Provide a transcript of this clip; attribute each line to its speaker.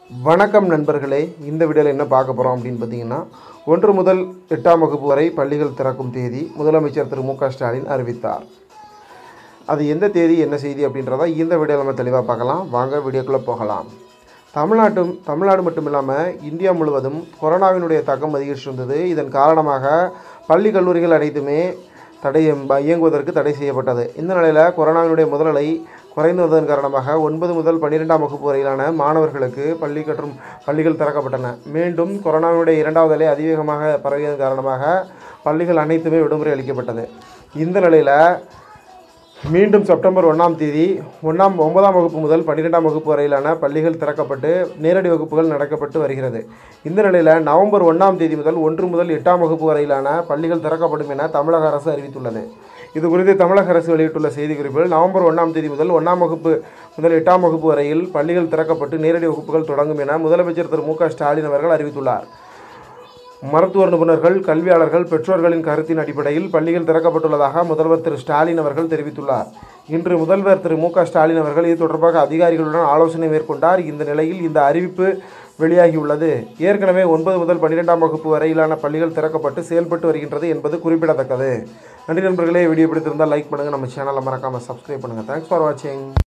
Speaker 1: வணக்கம் நண்பர்களே இந்த வீடியோவில் என்ன பார்க்க போகிறோம் அப்படின்னு பார்த்தீங்கன்னா ஒன்று முதல் எட்டாம் வகுப்பு வரை பள்ளிகள் திறக்கும் தேதி முதலமைச்சர் திரு மு க ஸ்டாலின் அறிவித்தார் அது எந்த தேதி என்ன செய்தி அப்படின்றத இந்த வீடியோவில் நம்ம தெளிவாக பார்க்கலாம் வாங்க வீடியோக்குள்ளே போகலாம் தமிழ்நாட்டும் தமிழ்நாடு மட்டும் இல்லாமல் இந்தியா முழுவதும் கொரோனாவினுடைய தாக்கம் அதிகரித்து வந்தது இதன் காரணமாக பள்ளி கல்லூரிகள் அனைத்துமே தடை ப- இயங்குவதற்கு தடை செய்யப்பட்டது இந்த நிலையில் கொரோனாவினுடைய முதலலை குறைந்து வந்ததன் காரணமாக ஒன்பது முதல் பன்னிரெண்டாம் வகுப்பு வரையிலான மாணவர்களுக்கு பள்ளி மற்றும் பள்ளிகள் திறக்கப்பட்டன மீண்டும் கொரோனாவினுடைய இரண்டாவது அலை அதிவேகமாக பரவியதன் காரணமாக பள்ளிகள் அனைத்துமே விடுமுறை அளிக்கப்பட்டது இந்த நிலையில் மீண்டும் செப்டம்பர் ஒன்றாம் தேதி ஒன்றாம் ஒன்பதாம் வகுப்பு முதல் பன்னிரெண்டாம் வகுப்பு வரையிலான பள்ளிகள் திறக்கப்பட்டு நேரடி வகுப்புகள் நடக்கப்பட்டு வருகிறது இந்த நிலையில் நவம்பர் ஒன்றாம் தேதி முதல் ஒன்று முதல் எட்டாம் வகுப்பு வரையிலான பள்ளிகள் திறக்கப்படும் என தமிழக அரசு அறிவித்துள்ளது இது குறித்து தமிழக அரசு வெளியிட்டுள்ள செய்திக்குறிப்பில் நவம்பர் ஒன்றாம் தேதி முதல் ஒன்றாம் வகுப்பு முதல் எட்டாம் வகுப்பு வரையில் பள்ளிகள் திறக்கப்பட்டு நேரடி வகுப்புகள் தொடங்கும் என முதலமைச்சர் திரு மு க ஸ்டாலின் அவர்கள் அறிவித்துள்ளார் மருத்துவ நிபுணர்கள் கல்வியாளர்கள் பெற்றோர்களின் கருத்தின் அடிப்படையில் பள்ளிகள் திறக்கப்பட்டுள்ளதாக முதல்வர் திரு ஸ்டாலின் அவர்கள் தெரிவித்துள்ளார் இன்று முதல்வர் திரு மு க ஸ்டாலின் அவர்கள் இது தொடர்பாக அதிகாரிகளுடன் ஆலோசனை மேற்கொண்டார் இந்த நிலையில் இந்த அறிவிப்பு வெளியாகியுள்ளது ஏற்கனவே ஒன்பது முதல் பன்னிரெண்டாம் வகுப்பு வரையிலான பள்ளிகள் திறக்கப்பட்டு செயல்பட்டு வருகின்றது என்பது குறிப்பிடத்தக்கது நன்றி நண்பர்களே வீடியோ பிடித்திருந்தால் லைக் பண்ணுங்கள் நம்ம சேனலை மறக்காமல் சப்ஸ்கிரைப் பண்ணுங்கள் தேங்க்ஸ் ஃபார் வாட்சிங்